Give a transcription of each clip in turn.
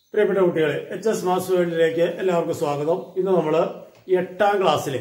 പ്രിയപ്പെട്ട കുട്ടികളെ H S mass വേൾഡിലേക്ക് എല്ലാവർക്കും സ്വാഗതം ഇന്ന് നമ്മൾ എട്ടാം ക്ലാസ്സിലെ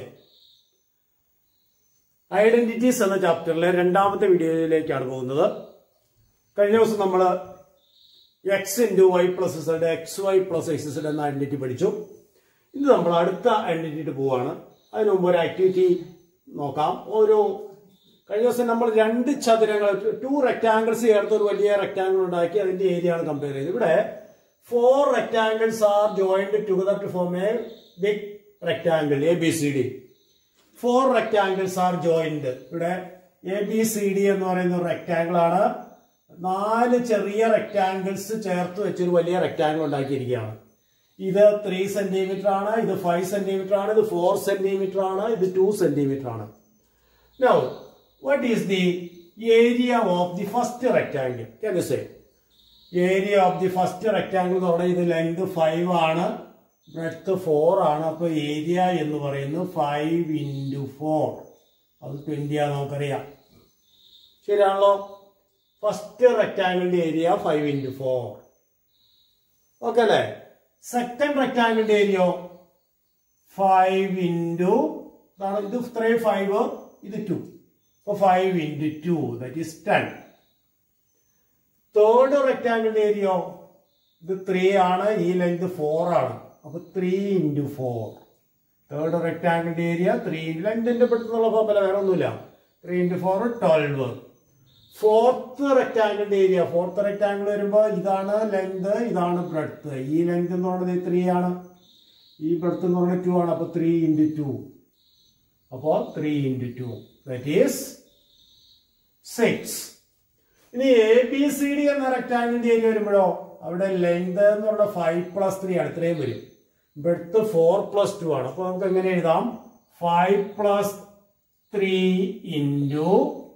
ഐഡന്റിറ്റീസ് എന്ന ചാപ്റ്ററിലെ രണ്ടാമത്തെ വീഡിയോയിലേക്കാണ് പോകുന്നത് കഴിഞ്ഞ ദിവസം നമ്മൾ X into Y plus Z X Y plus X Z എന്ന ഐഡന്റിറ്റി പഠിച്ചു ഇന്ന് നമ്മൾ അടുത്ത ഐഡന്റിറ്റി പോവാണ് അതിനു മുമ്പ് ഒരു ആക്ടിവിറ്റി നോക്കാം ഓരോ കഴിഞ്ഞ ദിവസം നമ്മൾ രണ്ട് ചതുരങ്ങൾ ടു റെക്ടാങ്കിൾസ് ചേർത്ത് ഒരു വലിയ റെക്ടാങ്കിൾ ഉണ്ടാക്കി അതിന്റെ ഏരിയ ആണ് കമ്പയർ ചെയ്തത് ഇവിടെ four rectangles are joined together to form a big rectangle A B C D four rectangles are joined ഇവിടെ എ ബി സി ഡി എന്ന് പറയുന്ന ഒരു റെക്ടാങ്കിൾ ആണ് നാല് ചെറിയ റെക്ടാങ്കിൾസ് ചേർത്ത് വെച്ചൊരു വലിയ റെക്ടാങ്കിൾ ഉണ്ടാക്കിയിരിക്കുകയാണ് ഇത് ത്രീ സെന്റിമീറ്റർ ആണ് ഇത് ഫൈവ് സെന്റിമീറ്റർ ആണ് ഇത് ഫോർ സെന്റിമീറ്റർ ആണ് ഇത് ടു സെന്റിമീറ്റർ ആണ് Now, what is the area of the first rectangle? Can you say? Area of the first rectangle എന്ന് പറഞ്ഞാൽ ഇത് ലെങ്ത് ഫൈവ് ആണ് ബ്രെഡ്ത്ത് ഫോർ ആണ് അപ്പൊ ഏരിയ എന്ന് പറയുന്നത് ഫൈവ് ഇൻറ്റു ഫോർ അത് ട്വന്റി ആണ് നമുക്കറിയാം ശരിയാണല്ലോ ഫസ്റ്റ് റെക്ടാങ്കിളിന്റെ area five into four okay അല്ലേ സെക്കൻഡ് റെക്ടാങ്കിളിന്റെ ഏരിയ ഫൈവ് ഇൻറ്റു ഇതാണ് ഇത് ഇത്രയും ഫൈവ് ഇത് ടു അപ്പൊ five into two that is ten third റെക്ടാങ്കിളിന്റെ ഏരിയ ഇത് ത്രീ ആണ് ഈ ലെങ്ത് ഫോർ ആണ് അപ്പൊ ത്രീ ഇൻറ്റു ഫോർ തേർഡ് റെക്ടാങ്കിളിന്റെ ഏരിയ ത്രീ ലെങ്തിന്റെ പെട്ടെന്നുള്ള ഫോർമുല വേറെ ഒന്നുമില്ല three into four twelve fourth റെക്ടാങ്കിളിന്റെ ഏരിയ ഫോർത്ത് റെക്ടാങ്കിൾ വരുമ്പോൾ ഇതാണ് ലെങ്ത് ഇതാണ് ബ്രെഡ്ത്ത് ഈ ലെങ്ത് എന്ന് പറയുന്നത് ത്രീ ആണ് ഈ ബ്രെഡ്ത്ത് എന്ന് പറയുന്നത് ടു ആണ് അപ്പൊ ത്രീ ഇൻറ്റു ടു അപ്പോൾ three into two that is six ഇനി എ ബി സി ഡി എന്ന റെക്ടാങ്കിളിന്റെ ഏരിയ വരുമ്പോഴോ അവിടെ ലെങ്ത് എന്ന് പറഞ്ഞ ഫൈവ് പ്ലസ് ത്രീ ആണ് ഇത്രയും വരും ബ്രെഡ്ത്ത് ഫോർ പ്ലസ് ടു ആണ് അപ്പൊ നമുക്ക് എങ്ങനെ എഴുതാം five plus three into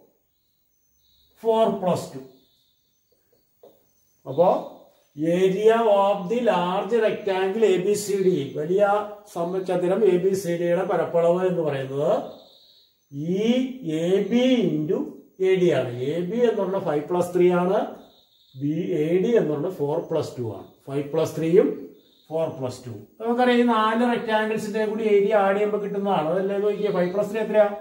four plus two അപ്പോ area of the large rectangle A B C D വലിയ സമചതുരം എ ബി സി ഡിയുടെ പരപ്പളവ് എന്ന് പറയുന്നത് ഈ A B into A D ആണ് എ ബി എന്നുള്ള ഫൈവ് പ്ലസ് ത്രീ ആണ് ബി എ ഡി എന്നുള്ള ഫോർ പ്ലസ് ടു ആണ് ഫൈവ് പ്ലസ് ത്രീയും ഫോർ പ്ലസ് ടു നമുക്കറിയാം ഈ നാല് റെക്ടാങ്കിൾസിന്റെ കൂടി ഏരിയ ആഡ് ചെയ്യുമ്പോൾ കിട്ടുന്നതാണ് അതല്ലേ നോക്കിയാൽ ഫൈവ് പ്ലസ് ത്രീ എത്രയാ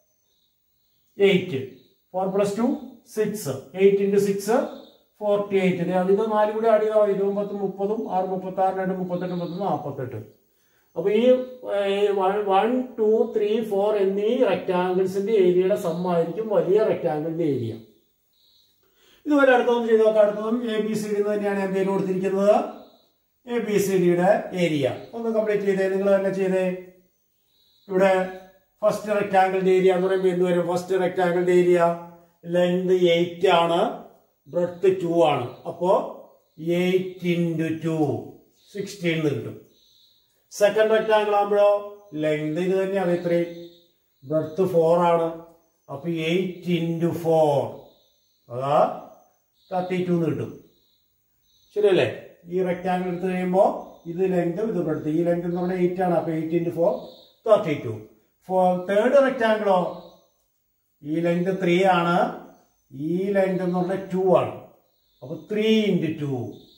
eight four plus two six eight into six forty eight അത് ഇത് നാലും കൂടി ആഡ് ചെയ്താൽ ഇരുപത്തൊമ്പത്തും മുപ്പതും ആറ് മുപ്പത്തി ആറ് രണ്ട് മുപ്പത്തെട്ട് മുപ്പത്തി നാൽപ്പത്തെട്ട് അപ്പൊ ഈ വൺ ടു ത്രീ ഫോർ എന്നീ റെക്ടാങ്കിൾസിന്റെ ഏരിയയുടെ സം ആയിരിക്കും വലിയ റെക്ടാങ്കിളിന്റെ ഏരിയ ഇതുപോലെ അടുത്തൊന്നും ചെയ്ത് നോക്കാം അടുത്തതും എ ബി സി ഡി എന്ന് തന്നെയാണ് ഞാൻ പേര് കൊടുത്തിരിക്കുന്നത് എ ബി സി ഡിയുടെ ഏരിയ ഒന്ന് കംപ്ലീറ്റ് ചെയ്തേ നിങ്ങൾ തന്നെ ചെയ്തേ ഇവിടെ ഫസ്റ്റ് റെക്ടാങ്കിളിന്റെ ഏരിയ എന്ന് പറയുമ്പോൾ എന്ത് വരും ഫസ്റ്റ് റെക്ടാങ്കിളിന്റെ ഏരിയ ലെങ്ത് എയ്റ്റ് ആണ് ബ്രെഡ്ത്ത് ടു ആണ് അപ്പോ എയ്റ്റ് ഇൻറ്റു ടു സിക്സ്റ്റീൻ കിട്ടും സെക്കൻഡ് റെക്ടാങ്കിൾ ആകുമ്പോഴോ ലെങ്ത് ഇത് തന്നെയാണ് ഇത്രയും ബ്രെഡ്ത്ത് ഫോർ ആണ് അപ്പൊ എയ്റ്റ് ഇൻറ്റു ഫോർ അതാ തേർട്ടി ടു കിട്ടും ശരിയല്ലേ ഈ റെക്ടാങ്കിൾ എടുത്ത് കഴിയുമ്പോൾ ഇത് ലെങ്ത് ഇത് ബ്രെഡ്ത്ത് ഈ ലെങ്ത് എന്ന് പറഞ്ഞാൽ എയ്റ്റ് ആണ് അപ്പൊ eight into four thirty two four third റെക്ടാങ്കിളോ ഈ ലെങ്ത് ത്രീ ആണ് ഈ ലെങ്ത് എന്ന് പറഞ്ഞാൽ ടു ആണ് അപ്പൊ three into two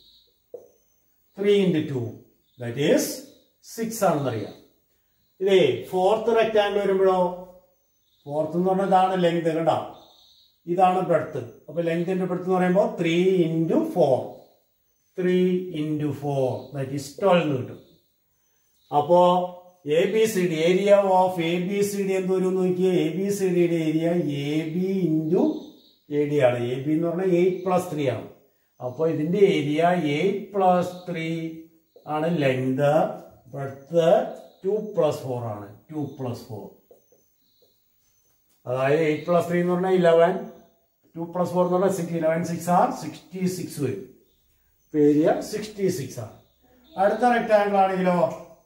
three into two that is six ആണെന്നറിയാം ഇതേ ഫോർത്ത് റെക്ടാങ്കിൾ വരുമ്പോഴോ ഫോർത്ത് എന്ന് പറഞ്ഞാൽ ഇതാണ് ലെങ്ത് കണ്ട ഇതാണ് ബ്രെഡ്ത്ത് അപ്പൊ ലെങ്തിന്റെ ബ്രെഡ്ത്ത് എന്ന് പറയുമ്പോൾ three into four three into four that is twelve കിട്ടും അപ്പോ A B C D area of A B C D എന്ത് വരും നോക്കിയേ എ ബി സി ഡിയുടെ area A B into A D ആണ് എ ബി എന്ന് പറഞ്ഞാൽ എയ്റ്റ് പ്ലസ് ത്രീ ആണ് അപ്പോൾ ഇതിന്റെ ഏരിയ എയ്റ്റ് പ്ലസ് ത്രീ ആണ് length breadth two plus four ആണ് ടു പ്ലസ് ഫോർ അതായത് എയ്റ്റ് പ്ലസ് ത്രീ എന്ന് പറഞ്ഞാൽ ഇലവൻ ടു പ്ലസ് ഫോർ എന്ന് പറഞ്ഞാൽ six eleven six are sixty six വരും ഏരിയ സിക്സ്റ്റി സിക്സ് ആണ് അടുത്ത റെക്ടാങ്കിൾ ആണെങ്കിലോ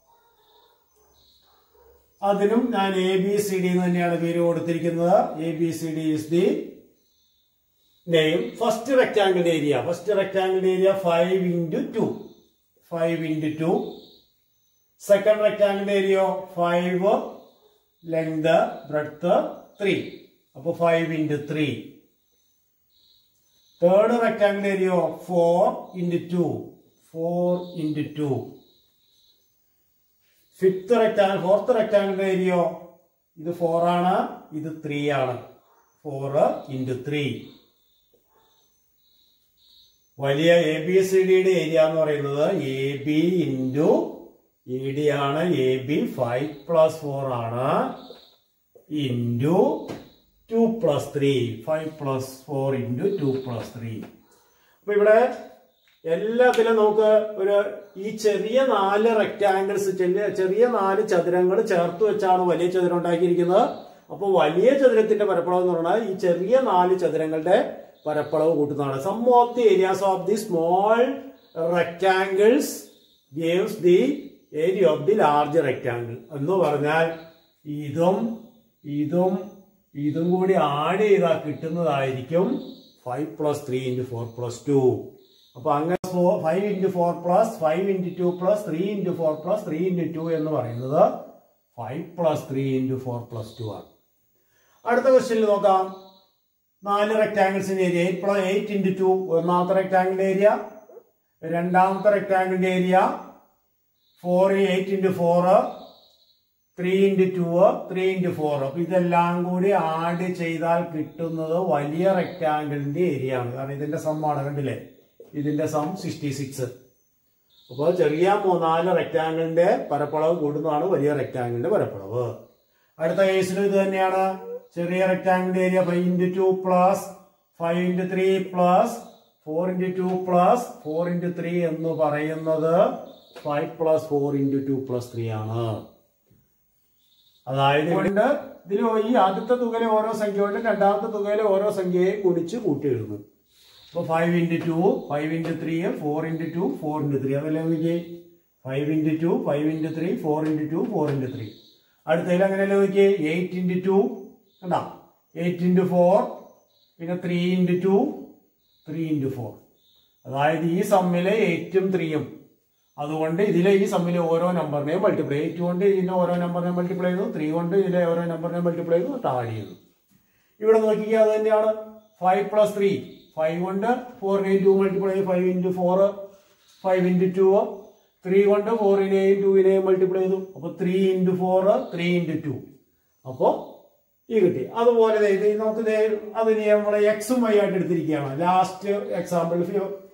അതിനും ഞാൻ എ ബി സി ഡി എന്ന് തന്നെയാണ് പേര് കൊടുത്തിരിക്കുന്നത് A B C D is the name first റെക്ടാങ്കിളിന്റെ ഏരിയ ഫസ്റ്റ് റെക്ടാങ്കിളിന്റെ area five into two five into two second റെക്ടാങ്കിളിന്റെ area five length breadth three അപ്പൊ five into three third rectangle area four into two four into two fifth rectangle fourth റെക്ടാങ്കിളിന്റെ ഏരിയോ ഇത് four ആണ് ഇത് three ആണ് four into three വലിയ A B C ഡിയുടെ ഏരിയ എന്ന് പറയുന്നത് A B into E D ആണ് A B five plus four ആണ് into two plus three five plus four into two plus three അപ്പൊ ഇവിടെ എല്ലാത്തിലും നമുക്ക് ഒരു ഈ ചെറിയ നാല് റെക്ടാങ്കിൾസ് ചെറിയ നാല് ചതുരങ്ങൾ ചേർത്ത് വെച്ചാണ് വലിയ ചതുരം ഉണ്ടാക്കിയിരിക്കുന്നത് അപ്പോൾ വലിയ ചതുരത്തിന്റെ പരപ്പളവ് എന്ന് പറഞ്ഞാൽ ഈ ചെറിയ നാല് ചതുരങ്ങളുടെ പരപ്പളവ് കൂട്ടുന്നതാണ് sum of the areas of the small rectangles gaves the area of the large rectangle എന്ന് പറഞ്ഞാൽ ഇതും ഇതും ഇതും കൂടി ആഡ് ചെയ്താൽ കിട്ടുന്നതായിരിക്കും five plus three into four plus two അപ്പൊ അങ്ങനെ five into four plus five into two plus three into four plus three into two എന്ന് പറയുന്നത് five plus three into four plus two ആണ് അടുത്ത ക്വസ്റ്റ്യനിൽ നോക്കാം നാല് റെക്ടാങ്കിൾസിന്റെ area eight plus eight into two ഒന്നാമത്തെ റെക്ടാങ്കിളിന്റെ ഏരിയ രണ്ടാമത്തെ റെക്ടാങ്കിളിന്റെ area four eight into four three into two three into four അപ്പൊ ഇതെല്ലാം കൂടി ആഡ് ചെയ്താൽ കിട്ടുന്നത് വലിയ റെക്ടാങ്കിളിന്റെ ഏരിയ ആണ് കാരണം ഇതിന്റെ സം ആണ് കണ്ടില്ലേ ഇതിന്റെ സം സിക്സ്റ്റി സിക്സ് അപ്പോൾ ചെറിയ മൂന്നാല് റെക്ടാങ്കിളിന്റെ പരപ്പളവ് കൂടുന്നതാണ് വലിയ റെക്ടാങ്കിളിന്റെ പരപ്പളവ് അടുത്ത കേസിലും ഇത് തന്നെയാണ് ചെറിയ റെക്ടാങ്കിളിന്റെ area five into two plus five into three plus four into two plus four into three എന്ന് പറയുന്നത് five plus four into two plus three ആണ് അതായത് ഇവിടെ ഇതിൽ ഈ ആദ്യത്തെ തുകയിലെ ഓരോ സംഖ്യയോട് രണ്ടാമത്തെ തുകയിലെ ഓരോ സംഖ്യയെ കുടിച്ച് കൂട്ടി എഴുതുന്നു അപ്പൊ five into two five into three four into two four into three അതല്ലേ നോക്കിയേ five into two five into three four into two four into three അടുത്തതിൽ അങ്ങനെയല്ലേ നോക്കിയേ എയ്റ്റ് ഇൻറ്റു ടു കണ്ടാ എയ്റ്റ് ഇൻറ്റു ഫോർ പിന്നെ three into two three into four അതായത് ഈ സമ്മിലെ എയ്റ്റും ത്രീയും അതുകൊണ്ട് ഇതിലെ ഈ സമ്മിലെ ഓരോ നമ്പറിനെയും മൾട്ടിപ്ലൈ എയ്റ്റ് കൊണ്ട് ഇതിന്റെ ഓരോ നമ്പറിനെയും മൾട്ടിപ്ലൈ ചെയ്തു ത്രീ കൊണ്ട് ഇതിലെ ഓരോ നമ്പറിനെയും മൾട്ടിപ്ലൈ ചെയ്തു ആഡ് ചെയ്തു ഇവിടെ നോക്കിക്കുക അത് തന്നെയാണ് ഫൈവ് പ്ലസ് ത്രീ ഫൈവ് കൊണ്ട് ഫോറിനെയും ടു മൾട്ടിപ്ലൈ ചെയ്തു five into four five into two three കൊണ്ട് ഫോറിനെയും ടൂവിനെയും മൾട്ടിപ്ലൈ ചെയ്തു അപ്പൊ three into four three into two അപ്പോ ഈ കിട്ടി അതുപോലെ ദേ ഇത് നമുക്ക് ദേ അതിന് നമ്മൾ എക്സും വൈ ആയിട്ട് എടുത്തിരിക്കുകയാണ് last example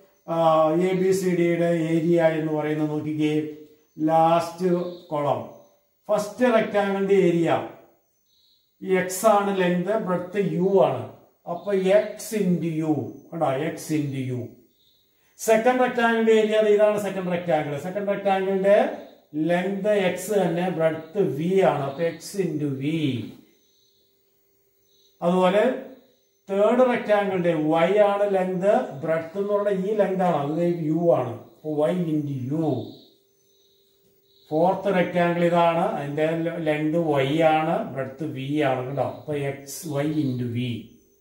A B C ഡിയുടെ ഏരിയ എന്ന് പറയുന്നത് നോക്കിക്കേ ലാസ്റ്റ് കൊളം ഫസ്റ്റ് റെക്ടാങ്കിളിന്റെ ഏരിയ എക്സ് ആണ് ലെങ്ത് ബ്രെഡ്ത്ത് യു ആണ് അപ്പൊ എക്സ് ഇൻറ്റു യു കണ്ടോ എക്സ് ഇൻറ്റു യു സെക്കൻഡ് റെക്ടാങ്കിളിന്റെ ഏരിയ ഇതാണ് സെക്കൻഡ് റെക്ടാങ്കിൾ സെക്കൻഡ് റെക്ടാങ്കിളിന്റെ ലെങ്ത് എക്സ് തന്നെ ബ്രെഡ്ത്ത് വി ആണ് അപ്പൊ എക്സ് ഇൻറ്റു വി അതുപോലെ തേർഡ് റെക്ടാങ്കിളിന്റെ വൈ ആണ് ലെങ്ത് ബ്രെഡ്ത്ത് എന്ന് പറഞ്ഞാൽ ഈ ലെങ്ത് ആണ് അത് യു ആണ് അപ്പൊ Y into U fourth rectangle ഇതാണ് അതിന്റെ ലെങ്ത് വൈ ആണ് ബ്രെഡ്ത്ത് വി ആണ് കേട്ടോ അപ്പൊ എക്സ് വൈ ഇൻറ്റു വി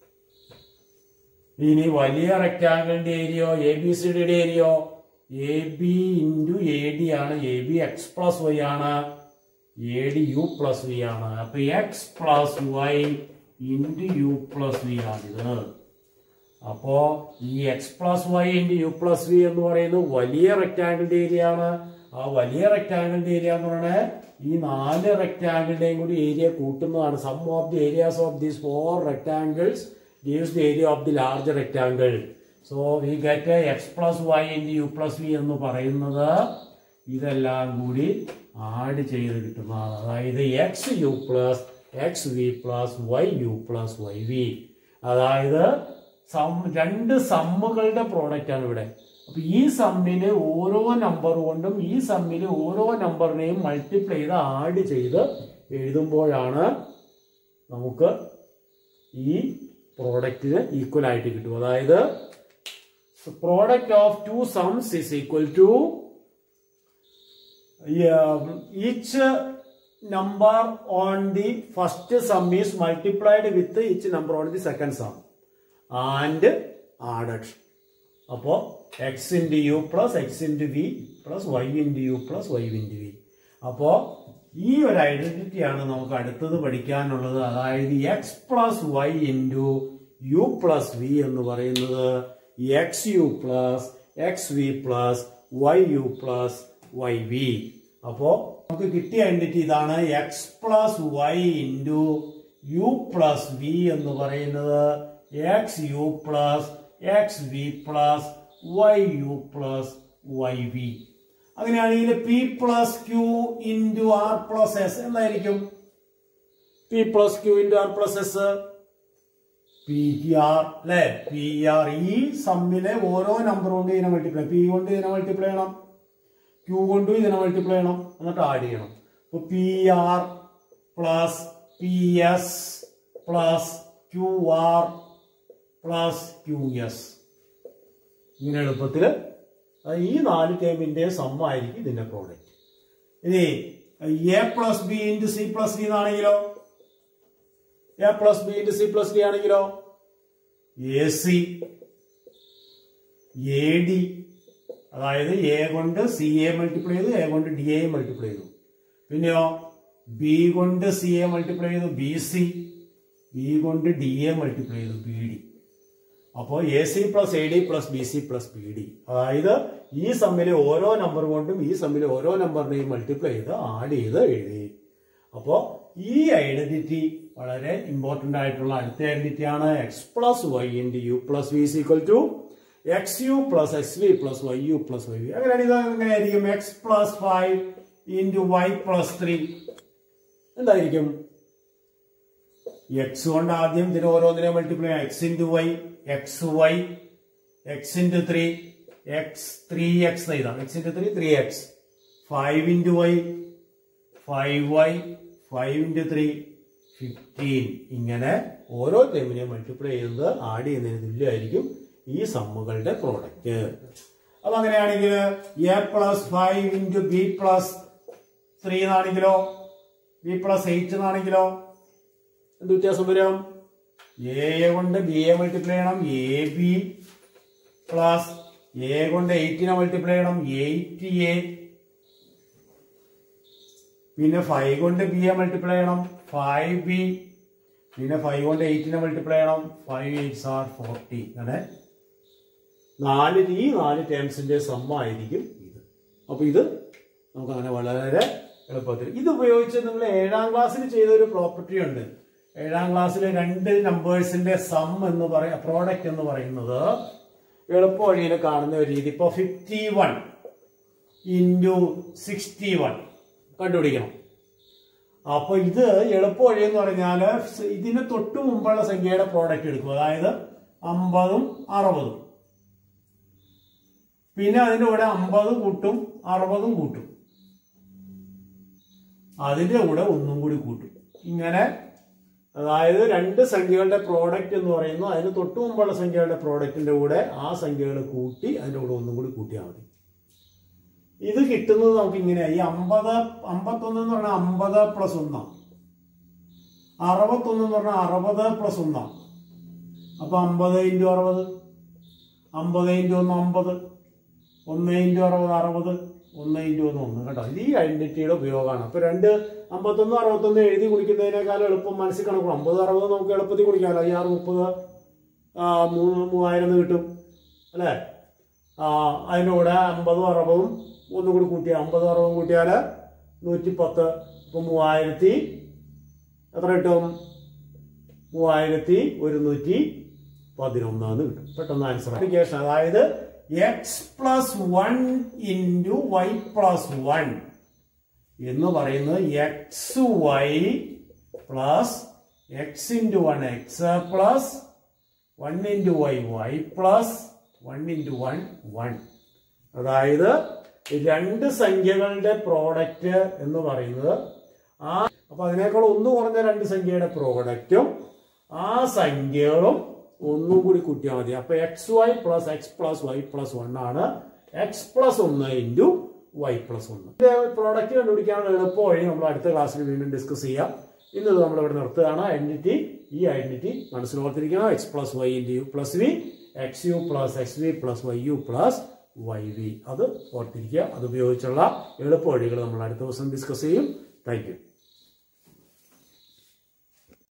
ഇനി വലിയ റെക്ടാങ്കിളിന്റെ ഏരിയോ എ ബി സി ഡിയുടെ ഏരിയോ A B into A D ആണ് A B X plus Y ആണ് A D U plus V ആണ് അപ്പൊ X plus Y into U plus V ആണിത് അപ്പോ ഈ X plus Y into U plus V എന്ന് പറയുന്നത് വലിയ റെക്ടാങ്കിളിന്റെ ഏരിയ ആണ് ആ വലിയ റെക്ടാങ്കിളിന്റെ ഏരിയ എന്ന് പറയുന്നത് ഈ നാല് റെക്ടാങ്കിളിന്റെയും കൂടി ഏരിയ കൂട്ടുന്നതാണ് sum of the areas of these four rectangles gives the area of the larger rectangle. So we get a x plus y into u plus v എന്ന് പറയുന്നത് ഇതെല്ലാം കൂടി ആഡ് ചെയ്ത് കിട്ടുന്നതാണ് അതായത് X U plus X V plus Y U plus Y V അതായത് sum രണ്ട് സമ്മുകളുടെ പ്രോഡക്റ്റ് ആണ് ഇവിടെ അപ്പൊ ഈ സമ്മിന് ഓരോ നമ്പർ കൊണ്ടും ഈ സമ്മിന് ഓരോ നമ്പറിനെയും മൾട്ടിപ്ലൈ ചെയ്ത് ആഡ് ചെയ്ത് എഴുതുമ്പോഴാണ് നമുക്ക് ഈ പ്രോഡക്റ്റിന് ഈക്വൽ ആയിട്ട് കിട്ടും അതായത് product of two sums is equal to each number on the first sum is multiplied with each number on the second sum and added അപ്പോ X into U plus X into V plus Y into U plus Y into V അപ്പോ ഈ ഒരു ഐഡന്റിറ്റിയാണ് നമുക്ക് അടുത്തത് പഠിക്കാനുള്ളത് അതായത് X plus Y into U plus V എന്ന് പറയുന്നത് X U plus X V plus Y U plus Y V അപ്പോ നമുക്ക് കിട്ടിയ ഐഡന്റിറ്റി ഇതാണ് X plus Y into U plus V എന്ന് പറയുന്നത് X U plus X V plus Y U plus Y V അങ്ങനെയാണെങ്കിൽ P plus Q into R plus S എന്തായിരിക്കും P plus Q into R plus S P R അല്ലെ P R ഈ സമ്മിലെ ഓരോ number കൊണ്ട് ഇതിനെ മൾട്ടിപ്ലൈ പി കൊണ്ട് ഇതിനെ മൾട്ടിപ്ലൈ ചെയ്യണം ക്യൂ കൊണ്ട് ഇതിനെ മൾട്ടിപ്ലൈ ചെയ്യണം എന്നിട്ട് ആഡ് ചെയ്യണം അപ്പൊ P R plus P S plus Q R plus Q S ഇങ്ങനെ എളുപ്പത്തില് ഈ നാല് ടേമിന്റെ സമ്മായിരിക്കും ഇതിന്റെ പ്രോഡക്റ്റ് ഇനി A plus B into C plus D എന്നാണെങ്കിലോ A plus B into C plus D ആണെങ്കിലോ എ സി എ ഡി അതായത് എ കൊണ്ട് സി എ മൾട്ടിപ്ലൈ ചെയ്തു എ കൊണ്ട് ഡി എ മൾട്ടിപ്ലൈ ചെയ്തു പിന്നെയോ ബി കൊണ്ട് സി എ മൾട്ടിപ്ലൈ ചെയ്തു ബി സി ബി കൊണ്ട് ഡി എ മൾട്ടിപ്ലൈ ചെയ്തു ബി ഡി അപ്പോൾ A C plus A D plus B C plus B D അതായത് ഈ സമ്മിലെ ഓരോ നമ്പർ കൊണ്ടും ഈ സമ്മിലെ ഓരോ നമ്പറിനെയും മൾട്ടിപ്ലൈ ചെയ്ത് ആഡ് ചെയ്ത് എഴുതി അപ്പോൾ ഈ ഐഡന്റിറ്റി വളരെ ഇമ്പോർട്ടന്റ് ആയിട്ടുള്ള അടുത്ത ഐഡന്റിറ്റി ആണ് X plus Y into U plus V equal to X U plus X V plus Y U plus Y V അങ്ങനെയാണെങ്കിൽ ഇത് എങ്ങനെയായിരിക്കും X plus five into Y plus three എന്തായിരിക്കും എക്സ് കൊണ്ട് ആദ്യം ഇതിന് ഓരോന്നിനെ മൾട്ടിപ്ലൈ ചെയ്യാം X into Y X Y X into three X three X എഴുതാം X into three three X five into Y five Y five into three fifteen ഇങ്ങനെ ഓരോ ടൈമിനെ multiply ചെയ്യുന്നത് ആഡ് ചെയ്യുന്നതിന് തുല്യമായിരിക്കും ഈ സമ്മുകളുടെ പ്രോഡക്റ്റ് അപ്പൊ അങ്ങനെയാണെങ്കിൽ A plus five into B plus three എന്നാണെങ്കിലോ ബി പ്ലസ് എയ്റ്റ് എന്നാണെങ്കിലോ എന്ത് വ്യത്യാസം വരും എ കൊണ്ട് ബി എ മൾട്ടിപ്ലൈ ചെയ്യണം എ ബി പ്ലസ് എ കൊണ്ട് എയ്റ്റിനെ മൾട്ടിപ്ലൈ ചെയ്യണം എയ്റ്റ് എ പിന്നെ ഫൈവ് കൊണ്ട് ബി എ മൾട്ടിപ്ലൈ ചെയ്യണം ഫൈവ് ബി പിന്നെ ഫൈവ് കൊണ്ട് എയ്റ്റിനെ മൾട്ടിപ്ലൈ ചെയ്യണം ഫൈവ് എയ്റ്റ്സ് ആർ ഫോർട്ടി അങ്ങനെ നാല് ഈ നാല് ടേംസിന്റെ സമ്മായിരിക്കും ഇത് അപ്പൊ ഇത് നമുക്ക് അങ്ങനെ വളരെ എളുപ്പത്തിൽ ഇത് ഉപയോഗിച്ച് നിങ്ങൾ ഏഴാം ക്ലാസ്സിൽ ചെയ്ത ഒരു പ്രോപ്പർട്ടി ഉണ്ട് ഏഴാം ക്ലാസ്സിൽ രണ്ട് നമ്പേഴ്സിന്റെ സം എന്ന് പറയാ പ്രോഡക്റ്റ് എന്ന് പറയുന്നത് എളുപ്പ വഴിയിൽ കാണുന്ന ഒരു രീതി ഇപ്പൊ fifty one into sixty one കണ്ടുപിടിക്കണം അപ്പൊ ഇത് എളുപ്പ വഴി എന്ന് പറഞ്ഞാൽ ഇതിന് തൊട്ട് മുമ്പുള്ള സംഖ്യയുടെ പ്രോഡക്റ്റ് എടുക്കും അതായത് അമ്പതും അറുപതും പിന്നെ അതിന്റെ കൂടെ അമ്പത് കൂട്ടും അറുപതും കൂട്ടും അതിന്റെ കൂടെ ഒന്നും കൂടി കൂട്ടും ഇങ്ങനെ അതായത് രണ്ട് സംഖ്യകളുടെ പ്രോഡക്റ്റ് എന്ന് പറയുന്നു അതിന് തൊട്ട് മുമ്പുള്ള സംഖ്യകളുടെ പ്രോഡക്റ്റിന്റെ കൂടെ ആ സംഖ്യകൾ കൂട്ടി അതിന്റെ കൂടെ ഒന്നും കൂടി കൂട്ടിയാൽ മതി ഇത് കിട്ടുന്നത് നമുക്ക് ഇങ്ങനെയാ ഈ അമ്പത് അമ്പത്തൊന്ന് എന്ന് പറഞ്ഞാൽ അമ്പത് പ്ലസ് ഒന്നാണ് അറുപത്തൊന്ന് എന്ന് പറഞ്ഞാൽ അറുപത് പ്ലസ് ഒന്നാണ് അപ്പൊ അമ്പത് ഇൻറ്റു അറുപത് അമ്പത് ഇൻറ്റു ഒന്ന് അമ്പത് ഒന്ന് ഇൻറ്റു അറുപത് അറുപത് ഒന്ന് ഇൻറ്റു ഒന്ന് ഒന്ന് കേട്ടോ ഇത് ഈ ഐഡന്റിറ്റിയുടെ ഉപയോഗമാണ് അപ്പൊ രണ്ട് അമ്പത്തൊന്ന് അറുപത്തൊന്ന് എഴുതി കുടിക്കുന്നതിനേക്കാൾ എളുപ്പം മനസ്സിൽ കണക്കും അമ്പത് അറുപത് നമുക്ക് എളുപ്പത്തിൽ കുടിക്കാമല്ലോ ഈ ആറ് മുപ്പത് ആ, മൂന്ന് മൂവായിരം എന്ന് കിട്ടും അല്ലേ ആ, അതിൻ്റെ കൂടെ അമ്പതും അറുപതും ഒന്നും കൂടി കൂട്ടിയാൽ അമ്പതും അറുപതും കൂട്ടിയാൽ നൂറ്റി പത്ത് ഇപ്പം മൂവായിരത്തി എത്ര കിട്ടും മൂവായിരത്തി ഒരുന്നൂറ്റി പതിനൊന്നാന്ന് കിട്ടും പെട്ടെന്ന് ആൻസർ ആപ്ലിക്കേഷൻ അതായത് X plus one into Y plus one എന്ന് പറയുന്നത് X Y plus X into one X plus one into Y Y plus one into one one അതായത് രണ്ട് സംഖ്യകളുടെ പ്രോഡക്റ്റ് എന്ന് പറയുന്നത് ആ അപ്പൊ അതിനേക്കാൾ ഒന്ന് കുറഞ്ഞ രണ്ട് സംഖ്യയുടെ പ്രോഡക്റ്റും ആ സംഖ്യകളും ഒന്നും കൂടി കൂട്ടിയാൽ മതി അപ്പൊ X Y plus X plus Y plus one ആണ് എക്സ് പ്ലസ് ഒന്ന് ഇൻറ്റു വൈ പ്ലസ് ഒന്ന് പ്രോഡക്റ്റ് കണ്ടുപിടിക്കാനുള്ള എളുപ്പ വഴി നമ്മൾ അടുത്ത ക്ലാസ്സിൽ വീണ്ടും ഡിസ്കസ് ചെയ്യാം ഇന്ന് ഇത് നമ്മൾ ഇവിടെ നിർത്തുകയാണ് ഐഡന്റിറ്റി ഈ ഐഡന്റിറ്റി മനസ്സിൽ ഓർത്തിരിക്കണം X plus Y into U plus V X U plus X V plus Y U plus Y V അത് ഓർത്തിരിക്കുക അത് ഉപയോഗിച്ചുള്ള എളുപ്പ വഴികൾ നമ്മൾ അടുത്ത ദിവസം ഡിസ്കസ് ചെയ്യും താങ്ക് യു